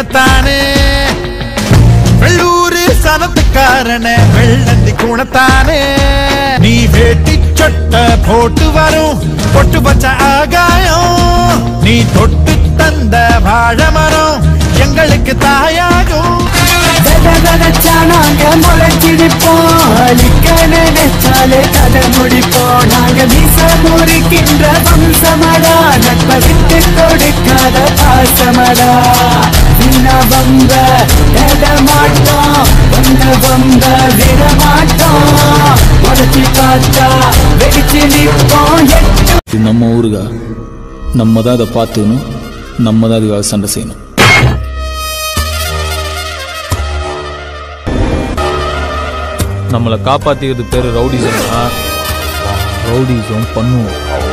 குணத்தானே வெள்ளூரு சனத்துக்காரன வெள்ளந்தி குணத்தானே நீ வேட்டி சொட்ட போட்டு வரும் பொட்டு பச்ச ஆகாயம் நீ தொட்டு தந்த வாழை மரம் எங்களுக்கு தாயாகும் வித விதைச்சா நாங்க முளைச்சிடிப்போம் அழிக்க நினைச்சாலே கதை முடிப்போம் நாங்க வீச முறிக்கின்ற வம்சமடா நட்ப விட்டு கொடுக்காத பாசமடா சின்ன வம்ப எட மாட்டோம் வந்த வம்ப விட மாட்டோம் உடச்சி பார்த்தா வெடிச்சு நிற்போம் எட்டு இது நம்ம ஊருகா நம்ம தான் அதை பார்த்துக்கணும் நம்ம தான் அதுக்காக சண்டை செய்யணும் நம்மளை காப்பாத்திக்கிறது பேரு ரவுடிசம்னா ரவுடிசம் பண்ணுவோம்